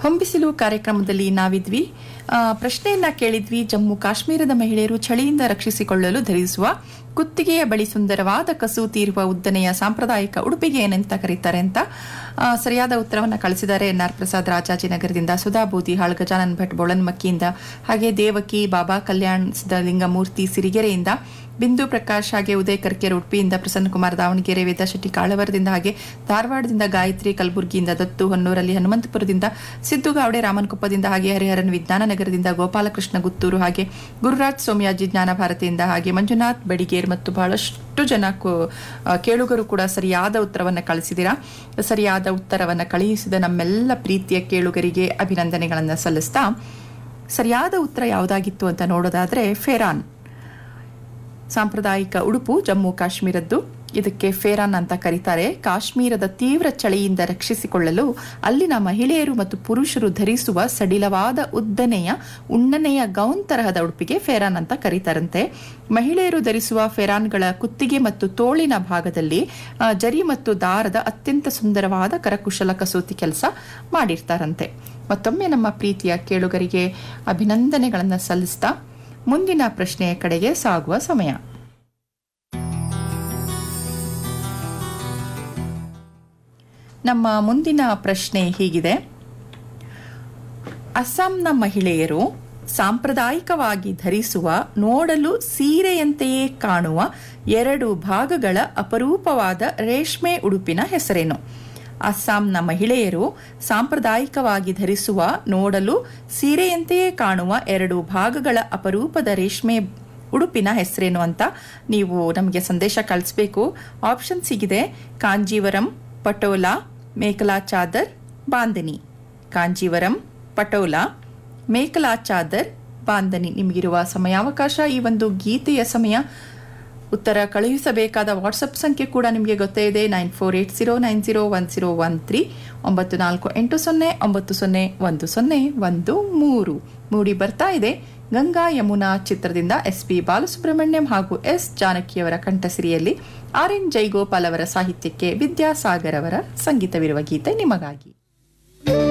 ಹೊಂಬಿಸಿಲು ಕಾರ್ಯಕ್ರಮದಲ್ಲಿ ನಾವಿದ್ವಿ ಆ, ಪ್ರಶ್ನೆಯನ್ನ ಕೇಳಿದ್ವಿ ಜಮ್ಮು ಕಾಶ್ಮೀರದ ಮಹಿಳೆಯರು ಚಳಿಯಿಂದ ರಕ್ಷಿಸಿಕೊಳ್ಳಲು ಧರಿಸುವ ಕುತ್ತಿಗೆಯ ಬಳಿ ಸುಂದರವಾದ ಕಸೂತಿ ಇರುವ ಉದ್ದನೆಯ ಸಾಂಪ್ರದಾಯಿಕ ಉಡುಪಿಗೆ ಏನಂತ ಕರೀತಾರೆ ಅಂತ ಆ, ಸರಿಯಾದ ಉತ್ತರವನ್ನು ಕಳಿಸಿದ್ದಾರೆ ಎನ್ ಆರ್ ಪ್ರಸಾದ್ ರಾಜಾಜಿನಗರದಿಂದ ಸುಧಾ ಬೂದಿಹಾಳ್ ಗಜಾನನ್ ಭಟ್ ಬೋಳನ್ಮಕ್ಕಿಯಿಂದ ಹಾಗೆ ದೇವಕಿ ಬಾಬಾ ಕಲ್ಯಾಣ್ ಸಿದ್ದಲಿಂಗಮೂರ್ತಿ ಸಿರಿಗೆರೆಯಿಂದ ಬಿಂದು ಪ್ರಕಾಶ್ ಹಾಗೆ ಉದಯ್ ಕರ್ಕೆರೆ ಉಡುಪಿಯಿಂದ ಪ್ರಸನ್ನಕುಮಾರ್ ದಾವಣಗೆರೆ ವೇದಶೆಟ್ಟಿ ಕಾಳವರದಿಂದ ಹಾಗೆ ಧಾರವಾಡದಿಂದ ಗಾಯತ್ರಿ ಕಲಬುರಗಿಯಿಂದ ದತ್ತು ಹೊನ್ನೂರಲ್ಲಿ ಹನುಮಂತಪುರದಿಂದ ಸಿದ್ದುಗಾವಡೆ ರಾಮನಕೊಪ್ಪದಿಂದ ಹಾಗೆ ಹರಿಹರನ್ ವಿಜ್ಞಾನ ನಗರದಿಂದ ಗೋಪಾಲಕೃಷ್ಣ ಗುತ್ತೂರು ಹಾಗೆ ಗುರುರಾಜ್ ಸೋಮಯಾಜಿ ಜ್ಞಾನ ಭಾರತಿಯಿಂದ ಹಾಗೆ ಮಂಜುನಾಥ್ ಬಡಿಗೇರ್ ಮತ್ತು ಬಹಳಷ್ಟು ಜನ ಕೋ- ಆ, ಕೇಳುಗರು ಕೂಡ ಸರಿಯಾದ ಉತ್ತರವನ್ನು ಕಳಿಸಿದ್ದೀರಾ ಸರಿಯಾದ ಉತ್ತರವನ್ನು ಕಳುಹಿಸಿದ ನಮ್ಮೆಲ್ಲ ಪ್ರೀತಿಯ ಕೇಳುಗರಿಗೆ ಅಭಿನಂದನೆಗಳನ್ನು ಸಲ್ಲಿಸ್ತಾ ಸರಿಯಾದ ಉತ್ತರ ಯಾವುದಾಗಿತ್ತು ಅಂತ ನೋಡೋದಾದ್ರೆ ಫೆರಾನ್ ಸಾಂಪ್ರದಾಯಿಕ ಉಡುಪು ಜಮ್ಮು ಕಾಶ್ಮೀರದ್ದು ಇದಕ್ಕೆ ಫೇರಾನ್ ಅಂತ ಕರೀತಾರೆ ಕಾಶ್ಮೀರದ ತೀವ್ರ ಚಳಿಯಿಂದ ರಕ್ಷಿಸಿಕೊಳ್ಳಲು ಅಲ್ಲಿನ ಮಹಿಳೆಯರು ಮತ್ತು ಪುರುಷರು ಧರಿಸುವ ಸಡಿಲವಾದ ಉದ್ದನೆಯ ಉಣ್ಣನೆಯ ಗೌನ್ ತರಹದ ಉಡುಪಿಗೆ ಫೇರಾನ್ ಅಂತ ಕರೀತಾರಂತೆ ಮಹಿಳೆಯರು ಧರಿಸುವ ಫೆರಾನ್ಗಳ ಕುತ್ತಿಗೆ ಮತ್ತು ತೋಳಿನ ಭಾಗದಲ್ಲಿ ಆ, ಜರಿ ಮತ್ತು ದಾರದ ಅತ್ಯಂತ ಸುಂದರವಾದ ಕರಕುಶಲ ಕಸೂತಿ ಕೆಲಸ ಮಾಡಿರ್ತಾರಂತೆ ಮತ್ತೊಮ್ಮೆ ನಮ್ಮ ಪ್ರೀತಿಯ ಕೇಳುಗರಿಗೆ ಅಭಿನಂದನೆಗಳನ್ನು ಸಲ್ಲಿಸ್ತಾ ಮುಂದಿನ ಪ್ರಶ್ನೆಯ ಕಡೆಗೆ ಸಾಗುವ ಸಮಯ ನಮ್ಮ ಮುಂದಿನ ಪ್ರಶ್ನೆ ಹೀಗಿದೆ ಅಸ್ಸಾಂನ ಮಹಿಳೆಯರು ಸಾಂಪ್ರದಾಯಿಕವಾಗಿ ಧರಿಸುವ ನೋಡಲು ಸೀರೆಯಂತೆಯೇ ಕಾಣುವ ಎರಡು ಭಾಗಗಳ ಅಪರೂಪವಾದ ರೇಷ್ಮೆ ಉಡುಪಿನ ಹೆಸರೇನು ಅಸ್ಸಾಂನ ಮಹಿಳೆಯರು ಸಾಂಪ್ರದಾಯಿಕವಾಗಿ ಧರಿಸುವ ನೋಡಲು ಸೀರೆಯಂತೆಯೇ ಕಾಣುವ ಎರಡು ಭಾಗಗಳ ಅಪರೂಪದ ರೇಷ್ಮೆ ಉಡುಪಿನ ಹೆಸರೇನು ಅಂತ ನೀವು ನಮಗೆ ಸಂದೇಶ ಕಳಿಸ್ಬೇಕು ಆಪ್ಷನ್ ಸಿಗಿದೆ ಕಾಂಜೀವರಂ ಪಟೋಲಾ ಮೇಕಲಾ ಚಾದರ್ ಬಾಂದನಿ ಕಾಂಜೀವರಂ ಪಟೋಲಾ ಮೇಕಲಾ ಚಾದರ್ ಬಾಂದನಿ ನಿಮಗಿರುವ ಸಮಯಾವಕಾಶ ಈ ಒಂದು ಗೀತೆಯ ಸಮಯ ಉತ್ತರ ಕಳುಹಿಸಬೇಕಾದ ವಾಟ್ಸಪ್ ಸಂಖ್ಯೆ ಕೂಡ ನಿಮಗೆ ಗೊತ್ತೇ ಇದೆ nine four eight zero nine zero one zero one three ಒಂಬತ್ತು ನಾಲ್ಕು ಎಂಟು ಸೊನ್ನೆ ಒಂಬತ್ತು ಸೊನ್ನೆ ಒಂದು ಸೊನ್ನೆ ಒಂದು ಮೂರು ಮೂಡಿ ಬರ್ತಾ ಇದೆ ಗಂಗಾ ಯಮುನಾ ಚಿತ್ರದಿಂದ ಎಸ್ ಪಿ ಬಾಲಸುಬ್ರಹ್ಮಣ್ಯಂ ಹಾಗೂ ಎಸ್ ಜಾನಕಿಯವರ ಕಂಠಸಿರಿಯಲ್ಲಿ ಆರ್ ಎನ್ ಜೈಗೋಪಾಲ್ ಅವರ ಸಾಹಿತ್ಯಕ್ಕೆ ವಿದ್ಯಾಸಾಗರ್ ಅವರ ಸಂಗೀತವಿರುವ ಗೀತೆ ನಿಮಗಾಗಿ